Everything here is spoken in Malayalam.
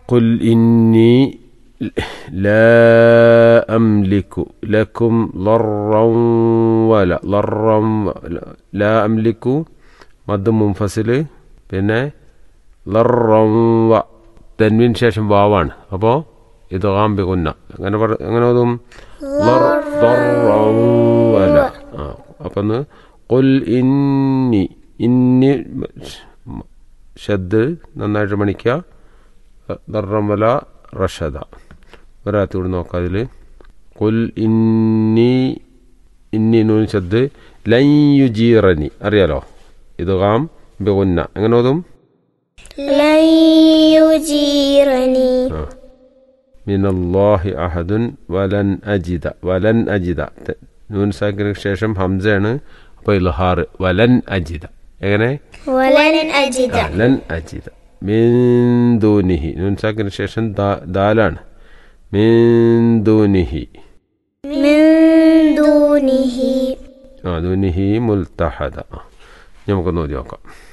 قل إني لا أملك لكم ضرا ولا ضرا لا أملك മദ് മുൻഫസിൽ പിന്നെ ലറം വ തെൻവിന് ശേഷം വാവാണ് അപ്പോൾ ഇത് കാമ്പി കുന്ന അങ്ങനെ പറ അങ്ങനെ അതും വല ആ അപ്പം ഒന്ന് കൊൽ ഇന്നി ഇന്നി ഷദ് നന്നായിട്ട് മണിക്കുക ദറം വല റഷദ ഒരാത്തി കൂടി നോക്കാം അതിൽ കൊൽ ഇന്നി ഇന്നി നൂൻ ഷദ് ലയ്യുജീറനി അറിയാലോ ഇത് കാം ബിഗുന്ന എങ്ങനെ ഓതും لن يجيرني മിനല്ലാഹി അഹദുൻ വലൻ അജിദ വലൻ അജിദ ത- നൂൻ സാക്കിന് ശേഷം ഹംസയാണ് അപ്പോൾ ഇൽഹാർ വലൻ അജിദ എങ്ങനെ ولن أجد ആ, ലൻ അജിദ മിൻ ദൂനിഹി നൂൻ സാക്കിന് ശേഷം ദാ- ദാലാണ് മിൻ ദൂനിഹി من دونه ആ ദൂനിഹി മുൽത്തഹദ ആ, നമുക്കൊന്ന് ഓതി നോക്കാം